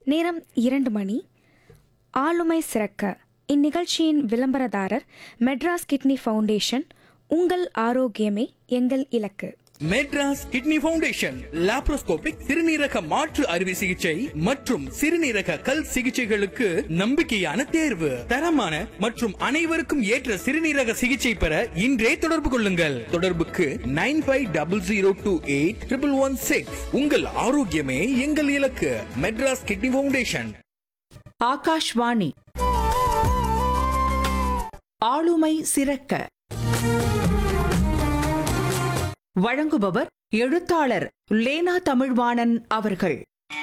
நேரம் இரண்டு மணி ஆளுமை சிறக்க இந்நிகழ்ச்சியின் விளம்பரதாரர் மெட்ராஸ் கிட்னி ஃபவுண்டேஷன் உங்கள் ஆரோக்கியமே எங்கள் இலக்கு மெட்ராஸ் கிட்னி ஃபவுண்டேஷன் லாப்ரோஸ்கோபிக் சிறுநீரக மாற்று அறுவை சிகிச்சை மற்றும் சிறுநீரக கல் சிகிச்சைகளுக்கு நம்பிக்கையான தேர்வு தரமான மற்றும் அனைவருக்கும் ஏற்ற சிறுநீரக சிகிச்சை பெற இன்றே தொடர்பு கொள்ளுங்கள் தொடர்புக்கு nine five double zero two eight triple one six உங்கள் ஆரோக்கியமே எங்கள் இலக்கு மெட்ராஸ் கிட்னி ஃபவுண்டேஷன் ஆகாஷ்வாணி ஆளுமை சிறக்க வழங்குபவர் எழுத்தாளர் லேனா தமிழ்வாணன் அவர்கள்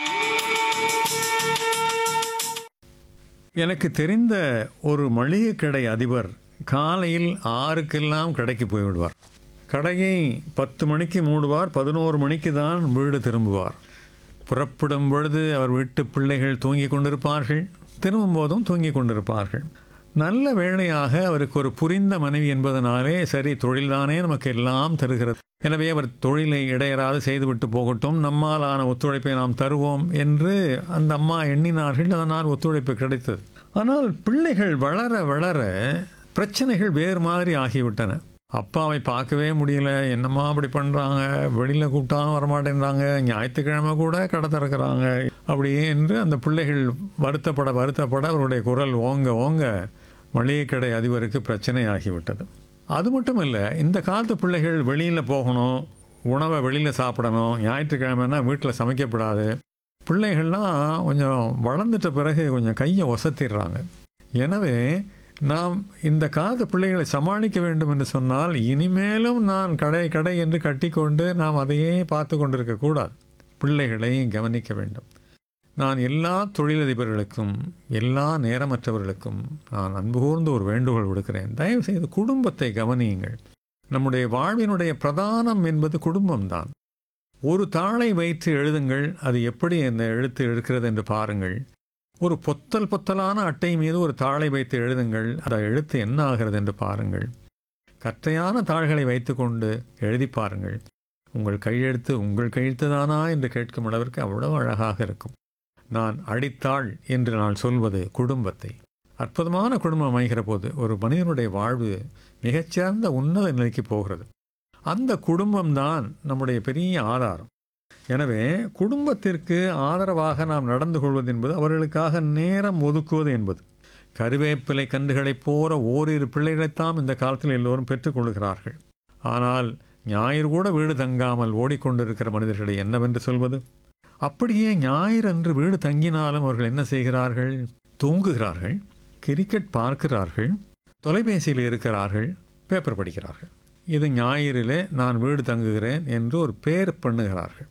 எனக்கு தெரிந்த ஒரு மளிகை கடை அதிபர் காலையில் ஆறுக்கெல்லாம் கடைக்கு போய்விடுவார் கடையை பத்து மணிக்கு மூடுவார் பதினோரு மணிக்கு தான் வீடு திரும்புவார் புறப்படும் பொழுது அவர் வீட்டு பிள்ளைகள் தூங்கிக் கொண்டிருப்பார்கள் திரும்பும் போதும் தூங்கிக் கொண்டிருப்பார்கள் நல்ல வேளையாக அவருக்கு ஒரு புரிந்த மனைவி என்பதனாலே சரி தொழில்தானே நமக்கு எல்லாம் தருகிறது எனவே அவர் தொழிலை இடையறாது செய்துவிட்டு போகட்டும் நம்மால் ஆன ஒத்துழைப்பை நாம் தருவோம் என்று அந்த அம்மா எண்ணினார்கள் அதனால் ஒத்துழைப்பு கிடைத்தது ஆனால் பிள்ளைகள் வளர வளர பிரச்சனைகள் வேறு மாதிரி ஆகிவிட்டன அப்பாவை பார்க்கவே முடியல என்னம்மா அப்படி பண்ணுறாங்க வெளியில் கூப்பிட்டாலும் வரமாட்டேன்றாங்க ஞாயிற்றுக்கிழமை கூட கடை திறக்கிறாங்க அப்படி என்று அந்த பிள்ளைகள் வருத்தப்பட வருத்தப்பட அவருடைய குரல் ஓங்க ஓங்க மளிகை கடை அதிபருக்கு பிரச்சனை ஆகிவிட்டது அது மட்டும் இல்லை இந்த காலத்து பிள்ளைகள் வெளியில் போகணும் உணவை வெளியில் சாப்பிடணும் ஞாயிற்றுக்கிழமைனா வீட்டில் சமைக்கப்படாது பிள்ளைகள்லாம் கொஞ்சம் வளர்ந்துட்ட பிறகு கொஞ்சம் கையை ஒசத்திடுறாங்க எனவே நாம் இந்த காலத்து பிள்ளைகளை சமாளிக்க வேண்டும் என்று சொன்னால் இனிமேலும் நான் கடை கடை என்று கட்டிக்கொண்டு நாம் அதையே பார்த்து கொண்டிருக்க கூடாது பிள்ளைகளை கவனிக்க வேண்டும் நான் எல்லா தொழிலதிபர்களுக்கும் எல்லா நேரமற்றவர்களுக்கும் நான் அன்பு கூர்ந்து ஒரு வேண்டுகோள் விடுக்கிறேன் தயவு செய்து குடும்பத்தை கவனியுங்கள் நம்முடைய வாழ்வினுடைய பிரதானம் என்பது குடும்பம்தான் ஒரு தாளை வைத்து எழுதுங்கள் அது எப்படி அந்த எழுத்து இருக்கிறது என்று பாருங்கள் ஒரு பொத்தல் பொத்தலான அட்டை மீது ஒரு தாளை வைத்து எழுதுங்கள் அந்த எழுத்து என்ன ஆகிறது என்று பாருங்கள் கற்றையான தாள்களை வைத்துக்கொண்டு எழுதி பாருங்கள் உங்கள் கையெழுத்து உங்கள் கையெழுத்து தானா என்று கேட்கும் அளவிற்கு அவ்வளவு அழகாக இருக்கும் நான் அடித்தாள் என்று நான் சொல்வது குடும்பத்தை அற்புதமான குடும்பம் அமைகிற போது ஒரு மனிதனுடைய வாழ்வு மிகச்சிறந்த உன்னத நிலைக்கு போகிறது அந்த குடும்பம்தான் நம்முடைய பெரிய ஆதாரம் எனவே குடும்பத்திற்கு ஆதரவாக நாம் நடந்து கொள்வது என்பது அவர்களுக்காக நேரம் ஒதுக்குவது என்பது கருவேப்பிலை கன்றுகளைப் போற ஓரிரு பிள்ளைகளைத்தான் இந்த காலத்தில் எல்லோரும் பெற்றுக்கொள்கிறார்கள் ஆனால் ஞாயிறு கூட வீடு தங்காமல் ஓடிக்கொண்டிருக்கிற மனிதர்களை என்னவென்று சொல்வது அப்படியே ஞாயிறு அன்று வீடு தங்கினாலும் அவர்கள் என்ன செய்கிறார்கள் தூங்குகிறார்கள் கிரிக்கெட் பார்க்கிறார்கள் தொலைபேசியில் இருக்கிறார்கள் பேப்பர் படிக்கிறார்கள் இது ஞாயிறிலே நான் வீடு தங்குகிறேன் என்று ஒரு பேர் பண்ணுகிறார்கள்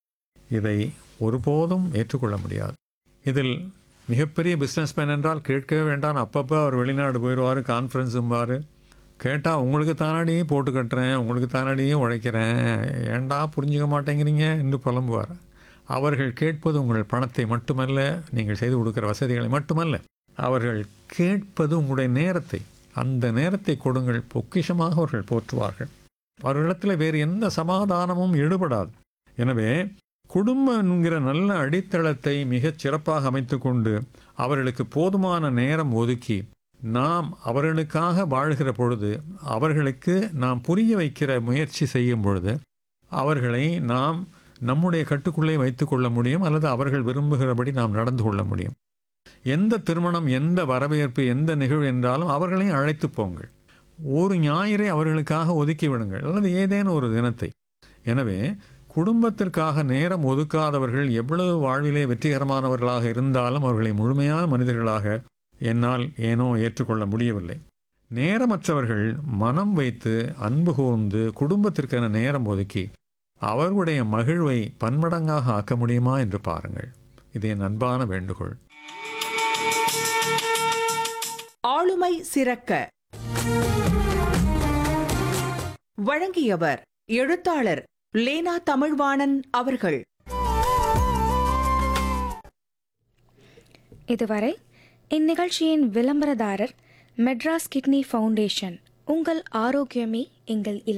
இதை ஒருபோதும் ஏற்றுக்கொள்ள முடியாது இதில் மிகப்பெரிய பிஸ்னஸ்மேன் என்றால் கேட்கவே வேண்டாம் அப்பப்போ அவர் வெளிநாடு போயிடுவார் கான்ஃபரன்ஸும்பார் கேட்டால் உங்களுக்கு தானாடி போட்டு கட்டுறேன் உங்களுக்கு தானாடியே உழைக்கிறேன் ஏண்டா புரிஞ்சுக்க மாட்டேங்கிறீங்க என்று புலம்புவார் அவர்கள் கேட்பது உங்கள் பணத்தை மட்டுமல்ல நீங்கள் செய்து கொடுக்குற வசதிகளை மட்டுமல்ல அவர்கள் கேட்பது உங்களுடைய நேரத்தை அந்த நேரத்தை கொடுங்கள் பொக்கிஷமாக அவர்கள் போற்றுவார்கள் அவர்களிடத்தில் வேறு எந்த சமாதானமும் ஈடுபடாது எனவே குடும்பம் என்கிற நல்ல அடித்தளத்தை மிகச் சிறப்பாக அமைத்துக்கொண்டு அவர்களுக்கு போதுமான நேரம் ஒதுக்கி நாம் அவர்களுக்காக வாழ்கிற பொழுது அவர்களுக்கு நாம் புரிய வைக்கிற முயற்சி செய்யும் பொழுது அவர்களை நாம் நம்முடைய கட்டுக்குள்ளே வைத்துக்கொள்ள முடியும் அல்லது அவர்கள் விரும்புகிறபடி நாம் நடந்து கொள்ள முடியும் எந்த திருமணம் எந்த வரவேற்பு எந்த நிகழ்வு என்றாலும் அவர்களையும் அழைத்து போங்கள் ஒரு ஞாயிறை அவர்களுக்காக ஒதுக்கி விடுங்கள் அல்லது ஏதேனும் ஒரு தினத்தை எனவே குடும்பத்திற்காக நேரம் ஒதுக்காதவர்கள் எவ்வளவு வாழ்விலே வெற்றிகரமானவர்களாக இருந்தாலும் அவர்களை முழுமையான மனிதர்களாக என்னால் ஏனோ ஏற்றுக்கொள்ள முடியவில்லை நேரமற்றவர்கள் மனம் வைத்து அன்பு கூர்ந்து குடும்பத்திற்கென நேரம் ஒதுக்கி அவர்களுடைய மகிழ்வை பன்மடங்காக ஆக்க முடியுமா என்று பாருங்கள் இது என் அன்பான வேண்டுகோள் ஆளுமை சிறக்க வழங்கியவர் எழுத்தாளர் லேனா தமிழ்வாணன் அவர்கள் இதுவரை இந்நிகழ்ச்சியின் விளம்பரதாரர் மெட்ராஸ் கிட்னி ஃபவுண்டேஷன் உங்கள் ஆரோக்கியமே எங்கள் இலக்கு